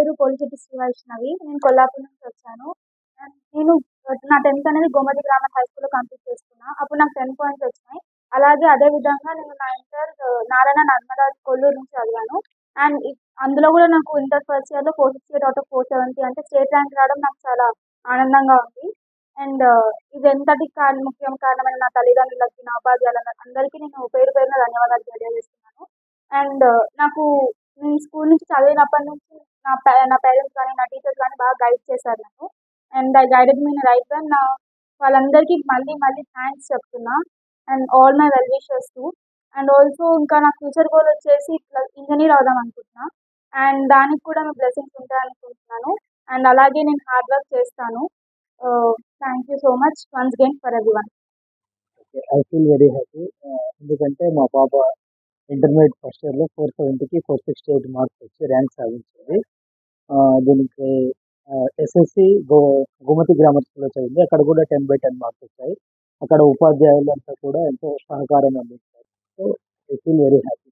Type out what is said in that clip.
పేరు పోలిశెట్టి శ్రీ వైష్ణవి నేను కొల్లాపూర్ నుంచి వచ్చాను అండ్ నేను నా టెన్త్ అనేది గోమతి గ్రామర్ హై స్కూల్లో కంప్లీట్ చేసుకున్నా అప్పుడు నాకు టెన్ పాయింట్స్ వచ్చినాయి అలాగే అదే విధంగా నేను నా ఇంటర్ నారాయణ నర్మదా కొల్లూరు నుంచి చదివాను అండ్ అందులో కూడా నాకు ఇంటర్ ఫస్ట్ ఇయర్లో four sixty eight out of four seventy అంటే స్టేట్ ర్యాంక్ రావడం నాకు చాలా ఆనందంగా ఉంది అండ్ ఇది ఎంతటి కారణం ముఖ్యం కారణమైన నా తల్లిదండ్రులకి నా ఉపాధ్యాయులందరికీ అందరికీ నేను పేరు పేరున ధన్యవాదాలు తెలియజేస్తున్నాను అండ్ నాకు నేను స్కూల్ నుంచి చదివినప్పటి నుంచి నా పే నా పేరెంట్స్ కానీ నా టీచర్స్ కానీ బాగా గైడ్ చేశారు నన్ను and I guided me in right way నా వాళ్ళందరికీ మళ్ళీ మళ్ళీ థ్యాంక్స్ చెప్తున్నా and all my well wishers to and also ఇంకా నా ఫ్యూచర్ గోల్ వచ్చేసి ఇట్లా ఇంజనీర్ అవుదాం అనుకుంటున్నా అండ్ దానికి కూడా మీ బ్లెస్సింగ్స్ ఉంటాయి అనుకుంటున్నాను అండ్ అలాగే నేను హార్డ్ వర్క్ చేస్తాను thank you so much once again for everyone I feel very happy ఎందుకంటే మా పాప ఇంటర్మీడియట్ ఫస్ట్ ఇయర్లో ఫోర్ సెవెంటీకి ఫోర్ సిక్స్టీ ఎయిట్ మార్క్స్ వచ్చి ర్యాంక్ సాధించింది ఆ, దీనికి ఎస్ఎస్సి గో గోమతి గ్రామర్ స్కూల్లో చదివింది అక్కడ కూడా టెన్ బై టెన్ మార్క్స్ వచ్చాయి అక్కడ ఉపాధ్యాయులు అంతా కూడా ఎంతో సహకారం అందించారు so I feel very happy